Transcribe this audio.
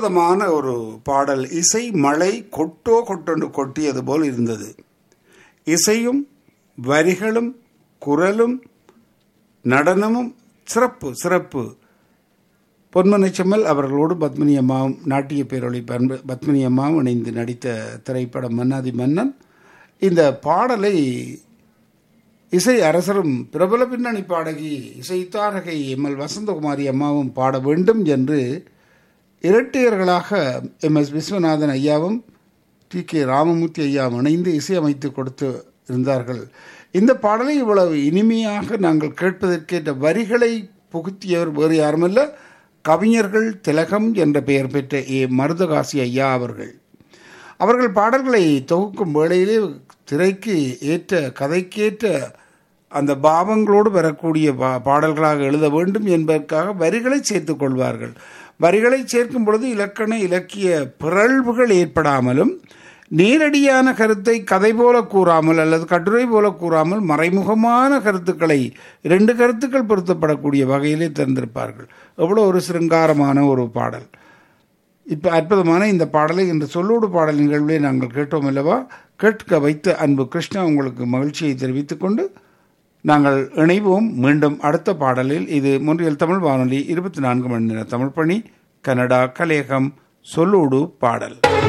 அற்புதமான ஒரு பாடல் இசை மழை கொட்டோ கொட்டொன்று கொட்டியது போல் இருந்தது இசையும் வரிகளும் குரலும் நடனமும் சிறப்பு சிறப்பு பொன்மனை செம்மல் அவர்களோடு பத்மினி அம்மாவும் நாட்டிய பேரொழி பண்பு பத்மினி அம்மாவும் இணைந்து நடித்த திரைப்படம் மன்னாதி மன்னன் இந்த பாடலை இசை அரசரும் பிரபல பின்னணி பாடகி இசைத்தாரகை எம் எல் வசந்தகுமாரி அம்மாவும் பாட வேண்டும் என்று இரட்டையர்களாக எம் எஸ் விஸ்வநாதன் ஐயாவும் டி கே ராமமூர்த்தி ஐயாவும் இணைந்து இசையமைத்து கொடுத்து இருந்தார்கள் இந்த பாடலை இவ்வளவு இனிமையாக நாங்கள் கேட்பதற்கேற்ற வரிகளை புகுத்தியவர் வேறு யாருமல்ல கவிஞர்கள் திலகம் என்ற பெயர் பெற்ற ஏ மருதகாசி ஐயா அவர்கள் அவர்கள் பாடல்களை தொகுக்கும் வேளையிலே திரைக்கு ஏற்ற கதைக்கேற்ற அந்த பாவங்களோடு வரக்கூடிய பா பாடல்களாக எழுத வேண்டும் என்பதற்காக வரிகளை சேர்த்துக் கொள்வார்கள் வரிகளை சேர்க்கும் பொழுது இலக்கண இலக்கிய பிறழ்வுகள் ஏற்படாமலும் நேரடியான கருத்தை கதை போல கூறாமல் அல்லது கட்டுரை போல கூறாமல் மறைமுகமான கருத்துக்களை இரண்டு கருத்துக்கள் பொருத்தப்படக்கூடிய வகையிலே திறந்திருப்பார்கள் எவ்வளோ ஒரு சிருங்காரமான ஒரு பாடல் இப்போ அற்புதமான இந்த பாடலை இன்று சொல்லோடு பாடல் நிகழ்விலே நாங்கள் கேட்டோம் அல்லவா கேட்க வைத்த அன்பு கிருஷ்ணா உங்களுக்கு மகிழ்ச்சியை தெரிவித்துக் கொண்டு நாங்கள் இணைவோம் மீண்டும் அடுத்த பாடலில் இது முன்றியல் தமிழ் வானொலி இருபத்தி நான்கு மணி நேர தமிழ் பணி கனடா கலேகம் சொல்லோடு பாடல்